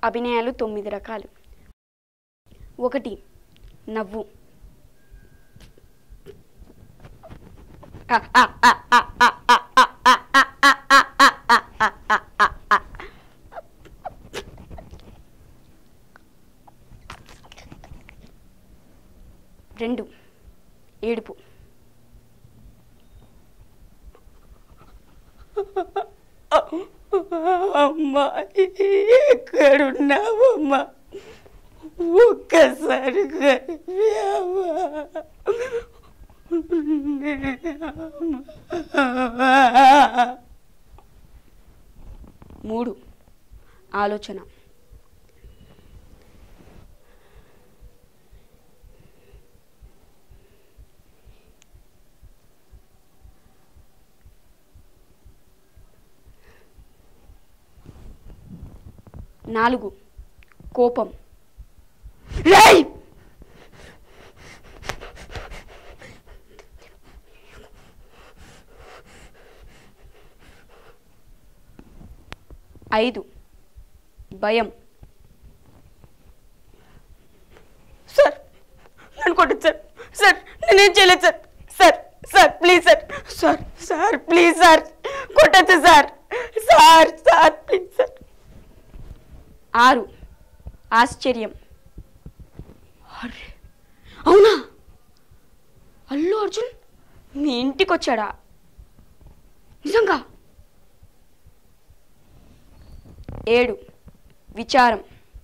అభినయాలు తొమ్మిది రకాలు ఒకటి నవ్వు రెండు ఏడుపు అమ్మా ఎక్కడున్నావమ్మా ఒక్కసారి కనిపించమ్మా. మూడు ఆలోచన నాలుగు కోపం రేయ్! ఐదు భయం సార్ నన్ను కొట్టదు సార్ సార్ నేనేం చేయలేదు sir sir sir please sir sir sir please sir కొట్టద్దు sir sir sir please sir ఆరు ఆశ్చర్యం అరే అవునా అల్లు అర్జున్ మీ ఇంటికి వచ్చాడా నిజంగా ఏడు విచారం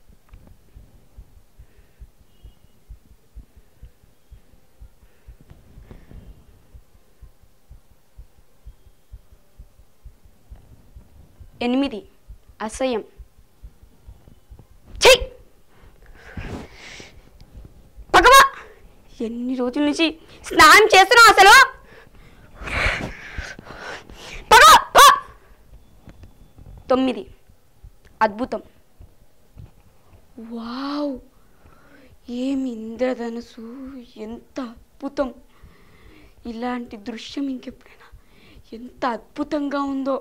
ఎనిమిది అసహ్యం చెయ్ పగవా ఎన్ని రోజుల నుంచి స్నానం చేస్తున్నావు అసలు పగ, పో. తొమ్మిది అద్భుతం వావ్ ఏమి ఇంద్రధనుసు ఎంత అద్భుతం ఇలాంటి దృశ్యం ఇంకెప్పుడైనా ఎంత అద్భుతంగా ఉందో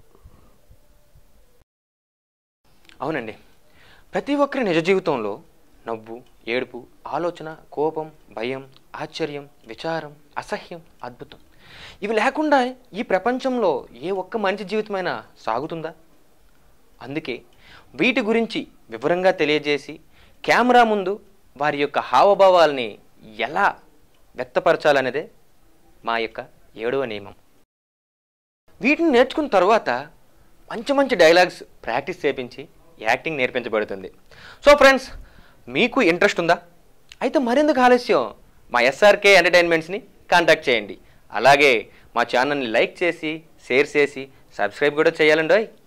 అవునండి ప్రతి ఒక్కరి నిజ జీవితంలో నవ్వు ఏడుపు ఆలోచన కోపం భయం ఆశ్చర్యం విచారం అసహ్యం అద్భుతం ఇవి లేకుండా ఈ ప్రపంచంలో ఏ ఒక్క మనిషి జీవితమైనా సాగుతుందా అందుకే వీటి గురించి వివరంగా తెలియజేసి కెమెరా ముందు వారి యొక్క హావభావాల్ని ఎలా వ్యక్తపరచాలనేదే మా యొక్క ఏడవ నియమం వీటిని నేర్చుకున్న తర్వాత మంచి మంచి డైలాగ్స్ ప్రాక్టీస్ చేపించి యాక్టింగ్ నేర్పించబడుతుంది సో ఫ్రెండ్స్ మీకు ఇంట్రెస్ట్ ఉందా అయితే మరెందుకు ఆలస్యం మా ఎస్ఆర్కే ఎంటర్టైన్మెంట్స్ని కాంటాక్ట్ చేయండి అలాగే మా ఛానల్ని లైక్ చేసి షేర్ చేసి సబ్స్క్రైబ్ కూడా చేయాలండోయ్